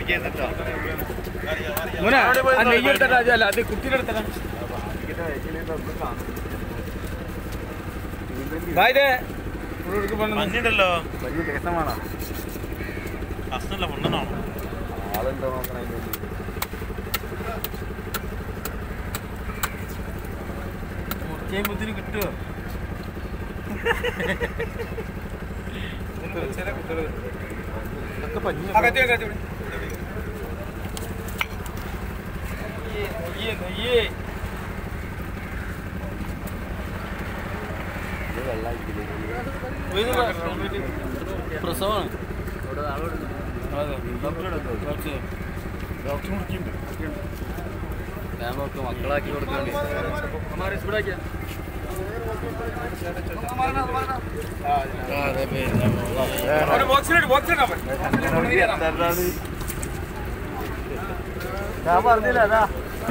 മോനെ ആ നെയ്യ് എടുത്തട്ടാ അല്ല അത് കുട്ടിയുടെ എടുത്തട്ടാ ഭായിതേ മഞ്ഞുണ്ടല്ലോ വലിയ രസമാണോ അസ്തല്ല പൊണ്ണെന്നാണോ ആളുണ്ടോ നോക്കണം ചെയ്യുമ്പോത്തിന് കിട്ടുമോ ഒക്കെ പഞ്ഞി അകത്തി അകത്തി നെയ്യ് നെയ്യ് പ്രസവമാണ് അതെ കുറച്ച് ഡോക്ടർ മുടിക്കുന്നുണ്ട് ഞാൻ നോക്ക് മക്കളാക്കി കൊടുക്കാണ്ട് ഞാൻ പറഞ്ഞില്ല അതാ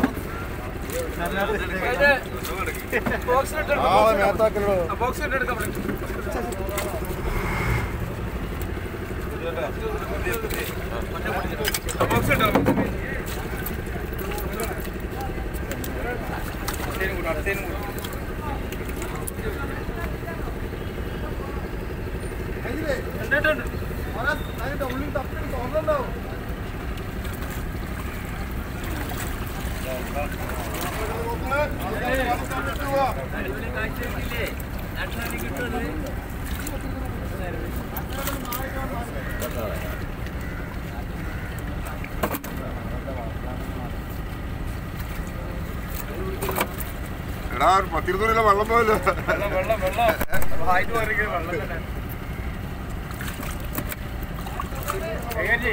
എടാ ഒരു പത്തിരുന്നൂറിലെ വെള്ളം പോയല്ലോ വെള്ളം വെള്ളം വായിട്ട് പോയിരിക്കും വെള്ളം തന്നെ ഏകജി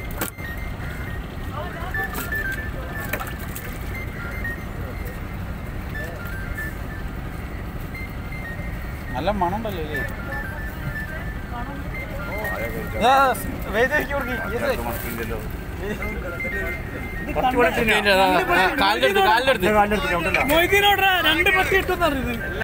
നല്ല മണം ഉണ്ടല്ലോ അല്ലേ കാലിലെടുത്ത് കാലിലെടുത്ത് മൊയ്തീനോടാ രണ്ട് പത്തി ഇട്ടെന്ന് അറിയുന്നത്